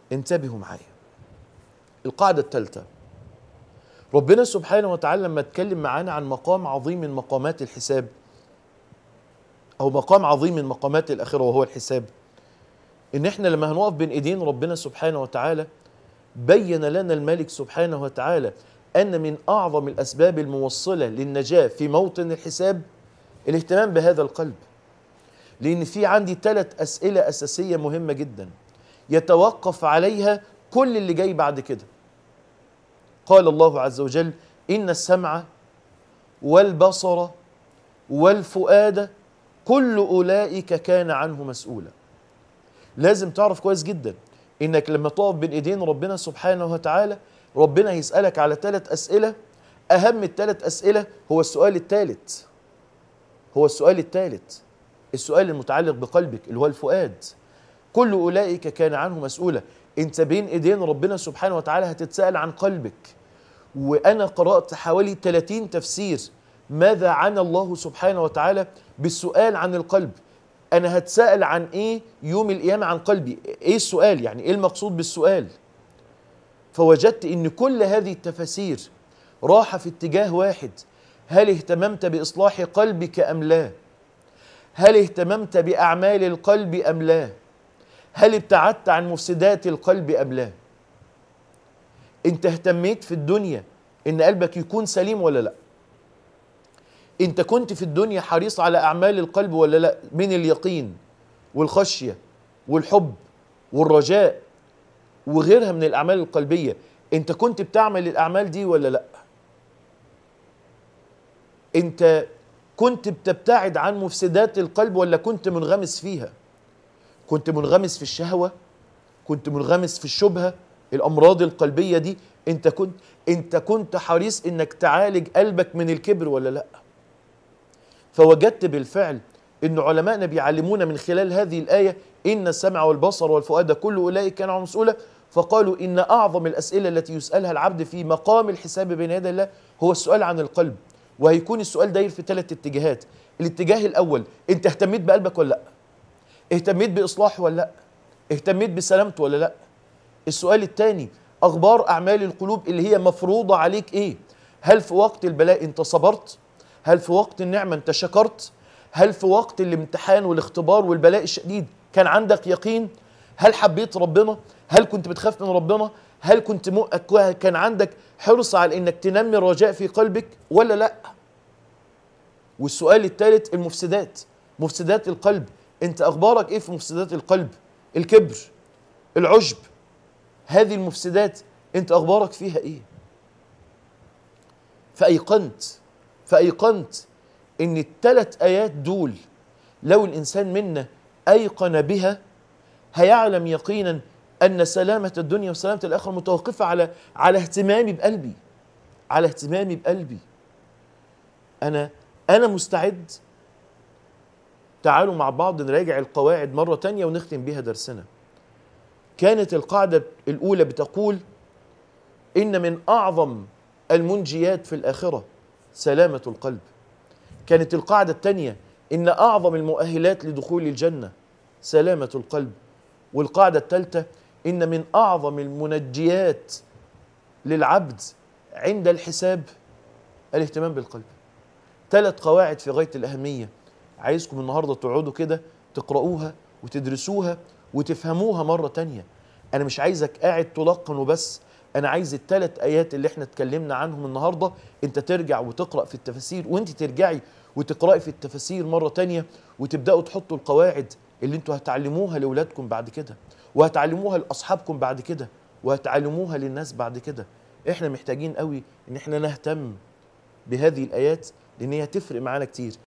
انتبهوا معايا القاعدة الثالثة ربنا سبحانه وتعالى لما اتكلم معانا عن مقام عظيم من مقامات الحساب أو مقام عظيم من مقامات الآخرة وهو الحساب إن إحنا لما هنقف بين إيدين ربنا سبحانه وتعالى بين لنا الملك سبحانه وتعالى أن من أعظم الأسباب الموصلة للنجاة في موطن الحساب الاهتمام بهذا القلب لأن في عندي ثلاث أسئلة أساسية مهمة جدا يتوقف عليها كل اللي جاي بعد كده قال الله عز وجل إن السمع والبصر والفؤاد كل أولئك كان عنه مسؤولا لازم تعرف كويس جدا إنك لما تقف بين إيدين ربنا سبحانه وتعالى ربنا هيسألك على ثلاث أسئلة أهم الثلاث أسئلة هو السؤال الثالث هو السؤال الثالث السؤال المتعلق بقلبك اللي هو الفؤاد كل أولئك كان عنه مسؤولا انت بين ايدين ربنا سبحانه وتعالى هتتساءل عن قلبك وانا قرات حوالي 30 تفسير ماذا عن الله سبحانه وتعالى بالسؤال عن القلب انا هتساءل عن ايه يوم القيامه عن قلبي ايه السؤال يعني ايه المقصود بالسؤال فوجدت ان كل هذه التفاسير راح في اتجاه واحد هل اهتممت باصلاح قلبك ام لا هل اهتممت باعمال القلب ام لا هل ابتعدت عن مفسدات القلب ام لا انت اهتميت في الدنيا ان قلبك يكون سليم ولا لا انت كنت في الدنيا حريص على اعمال القلب ولا لا من اليقين والخشيه والحب والرجاء وغيرها من الاعمال القلبيه انت كنت بتعمل الاعمال دي ولا لا انت كنت بتبتعد عن مفسدات القلب ولا كنت منغمس فيها كنت منغمس في الشهوه كنت منغمس في الشبهه الامراض القلبيه دي انت كنت انت كنت حريص انك تعالج قلبك من الكبر ولا لا فوجدت بالفعل ان علماءنا بيعلمونا من خلال هذه الايه ان السمع والبصر والفؤاد كل اولئك كانوا مسؤولا فقالوا ان اعظم الاسئله التي يسالها العبد في مقام الحساب بين يدي الله هو السؤال عن القلب وهيكون السؤال داير في ثلاث اتجاهات الاتجاه الاول انت اهتميت بقلبك ولا لا اهتميت باصلاحه ولا لا اهتميت بسلامته ولا لا السؤال الثاني اخبار اعمال القلوب اللي هي مفروضه عليك ايه هل في وقت البلاء انت صبرت هل في وقت النعمه انت شكرت هل في وقت الامتحان والاختبار والبلاء الشديد كان عندك يقين هل حبيت ربنا هل كنت بتخاف من ربنا هل كنت م... كان عندك حرص على انك تنمي الرجاء في قلبك ولا لا والسؤال الثالث المفسدات مفسدات القلب انت اخبارك ايه في مفسدات القلب الكبر العجب هذه المفسدات انت اخبارك فيها ايه فايقنت فايقنت ان الثلاث ايات دول لو الانسان منا ايقن بها هيعلم يقينا ان سلامه الدنيا وسلامه الاخره متوقفه على على اهتمامي بقلبي على اهتمامي بقلبي انا انا مستعد تعالوا مع بعض نراجع القواعد مره تانية ونختم بها درسنا كانت القاعده الاولى بتقول ان من اعظم المنجيات في الاخره سلامه القلب كانت القاعده الثانيه ان اعظم المؤهلات لدخول الجنه سلامه القلب والقاعده الثالثه ان من اعظم المنجيات للعبد عند الحساب الاهتمام بالقلب ثلاث قواعد في غايه الاهميه عايزكم النهارده تقعدوا كده تقرأوها وتدرسوها وتفهموها مرة تانية أنا مش عايزك قاعد تلقن وبس أنا عايز الثلاث آيات اللي احنا اتكلمنا عنهم النهاردة أنت ترجع وتقرأ في التفاسير وأنت ترجعي وتقرأي في التفاسير مرة تانية وتبدأوا تحطوا القواعد اللي انتوا هتعلموها لأولادكم بعد كده وهتعلموها لأصحابكم بعد كده وهتعلموها للناس بعد كده احنا محتاجين قوي ان احنا نهتم بهذه الآيات لأن هي هتفرق معانا كتير